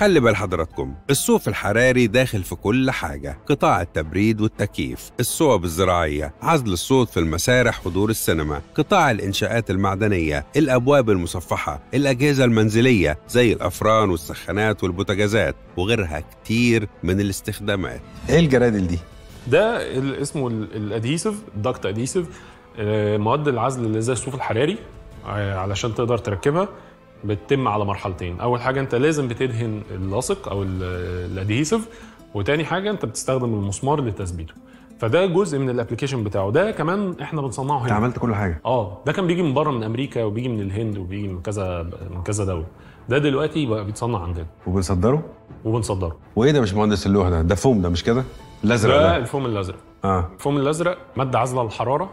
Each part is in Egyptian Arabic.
خلي بال حضراتكم الصوف الحراري داخل في كل حاجة قطاع التبريد والتكييف الصوب الزراعية عزل الصوت في المسارح ودور السينما قطاع الإنشاءات المعدنية الأبواب المصفحة الأجهزة المنزلية زي الأفران والسخانات والبوتاجازات وغيرها كتير من الاستخدامات ايه الجرادل دي؟ ده ال- اسمه الادهيسيف دكت ادهيسيف مواد العزل اللي زي الصوف الحراري آه، علشان تقدر تركبها بتتم على مرحلتين اول حاجه انت لازم بتدهن اللاصق او ال- الادهيسيف وتاني حاجه انت بتستخدم المسمار لتثبيته فده جزء من الابلكيشن بتاعه ده كمان احنا بنصنعه انت هنا عملت كل حاجه اه ده كان بيجي من بره من امريكا وبيجي من الهند وبيجي من كذا من كذا دوله ده دلوقتي بقى بيتصنع عندنا وبنصدره وبنصدره وايه ده يا باشمهندس اللوح ده؟ ده فوم ده مش كده؟ الازرق ده ده الفوم الازرق اه الفوم الازرق ماده عازله للحراره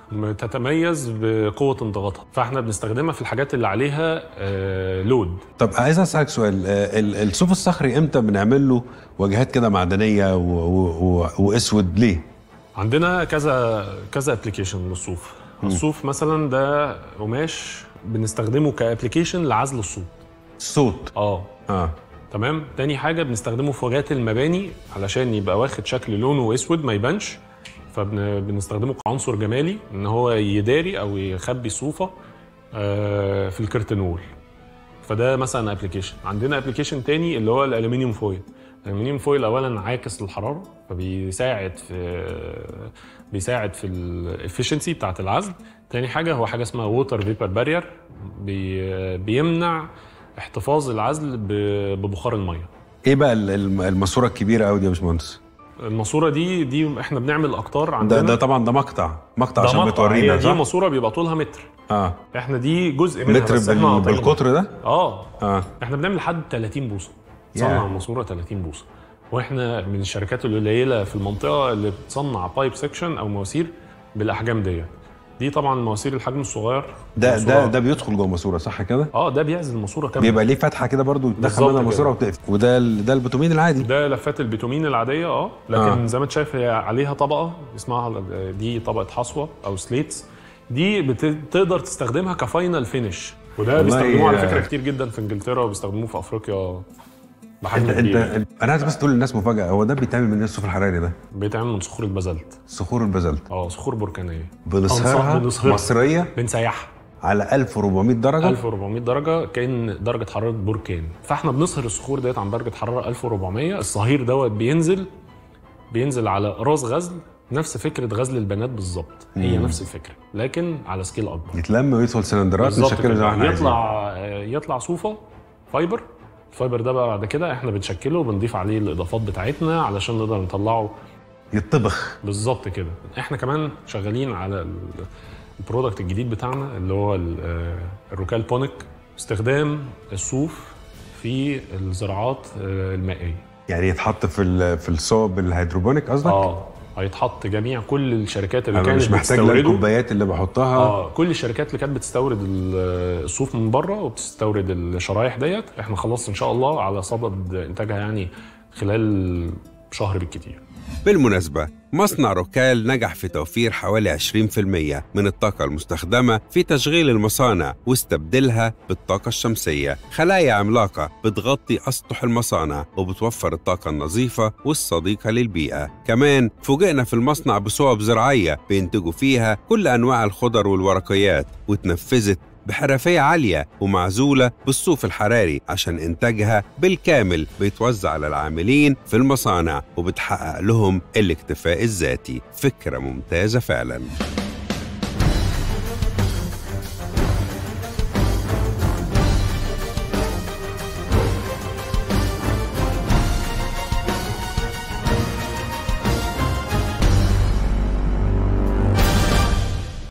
تتميز بقوه انضغاطها فاحنا بنستخدمها في الحاجات اللي عليها آه، لود طب عايز اسالك سؤال آه، ال- الصوف الصخري امتى بنعمل له واجهات كده معدنيه و... و... و... واسود ليه؟ عندنا كذا كذا ابلكيشن للصوف الصوف مثلا ده قماش بنستخدمه كابلكيشن لعزل الصوت الصوت اه اه تمام تاني حاجه بنستخدمه في واجهات المباني علشان يبقى واخد شكل لونه اسود ما يبانش فبنستخدمه كعنصر جمالي ان هو يداري او يخبي الصوفه آه، في الكرتن وول فده مثلا ابلكيشن عندنا ابلكيشن تاني اللي هو الالومنيوم فويل الالومنيوم فويل اولا عاكس للحراره فبيساعد في بيساعد في الافشنسي بتاعه العزل تاني حاجه هو حاجه اسمها ووتر فيبر بارير بي بيمنع احتفاظ العزل ب- ببخار الميه ايه بقى ال- الم- الماسوره الكبيره قوي دي يا باشمهندس؟ الماسوره دي دي احنا بنعمل اقطار ده عندنا ده طبعا ده مقطع مقطع ده عشان مقطع. بتورينا هي دي صح؟ ماسوره بيبقى طولها متر اه احنا دي جزء منها متر بس احنا بال... قاطعينها. بالقطر ده؟ اه اه احنا بنعمل لحد 30 بوصه ياه. تصنع الماسوره 30 بوصه واحنا من الشركات القليله في المنطقه اللي بتصنع بايب سكشن او مواسير بالاحجام ديت دي طبعا مواسير الحجم الصغير ده ماسورة- ده ده بيدخل جوه ماسوره صح كده؟ اه ده بيعزل الماسوره كامله بيبقى ليه فتحه كده برضو تدخل بالظبط منها ماسوره كده. وتقفل وده ال- ده البتومين العادي ده لفات البيتومين العاديه اه لكن آه. آه. زي ما انت شايف هي عليها طبقه اسمها دي طبقه حصوه او سليتس دي بتقدر تستخدمها كفاينل فينش وده والله بيستخدموه على آه. فكره كتير جدا في انجلترا وبيستخدموه في افريقيا بحجم انت كبير انت انا عايز بس تقول للناس مفاجاه هو ده بيتعمل من ايه الصوف الحراري ده؟ بيتعمل من صخور البازلت صخور البازلت اه صخور بركانيه بنصهرها بنصهرها. مصريه بنسيحها على 1400 درجه 1400 درجه كان درجه حراره بركان فاحنا بنصهر الصخور ديت عن درجه حراره 1400 الصهير دوت بينزل بينزل على راس غزل نفس فكره غزل البنات بالظبط هي نفس الفكره لكن على سكيل اكبر يتلم ويدخل سلندرات بالظبط نشكله زي ما كده. احنا عايزين يطلع يطلع صوفه فايبر الفايبر ده بقى بعد كده احنا بنشكله وبنضيف عليه الاضافات بتاعتنا علشان نقدر نطلعه يطبخ بالظبط كده احنا كمان شغالين على ال- البرودكت الجديد بتاعنا اللي هو ال- آه، الروكال بونيك استخدام الصوف في الزراعات آه، المائيه يعني يتحط في ال- في الصوب الهيدروبونيك قصدك؟ اه هيتحط جميع كل الشركات اللي انا كانت مش محتاج لا بتستورده الكوبايات اللي بحطها اه كل الشركات اللي كانت بتستورد ال- الصوف من بره وبتستورد الشرايح ديت احنا خلاص ان شاء الله على صدد انتاجها يعني خلال شهر بالكتير بالمناسبة مصنع روكال نجح في توفير حوالي 20% من الطاقة المستخدمة في تشغيل المصانع واستبدلها بالطاقة الشمسية خلايا عملاقة بتغطي أسطح المصانع وبتوفر الطاقة النظيفة والصديقة للبيئة كمان فوجئنا في المصنع بصوب زراعية بينتجوا فيها كل أنواع الخضر والورقيات وتنفذت بحرفية عالية ومعزولة بالصوف الحراري عشان إنتاجها بالكامل بيتوزع على العاملين في المصانع وبتحقق لهم الاكتفاء الذاتي فكرة ممتازة فعلاً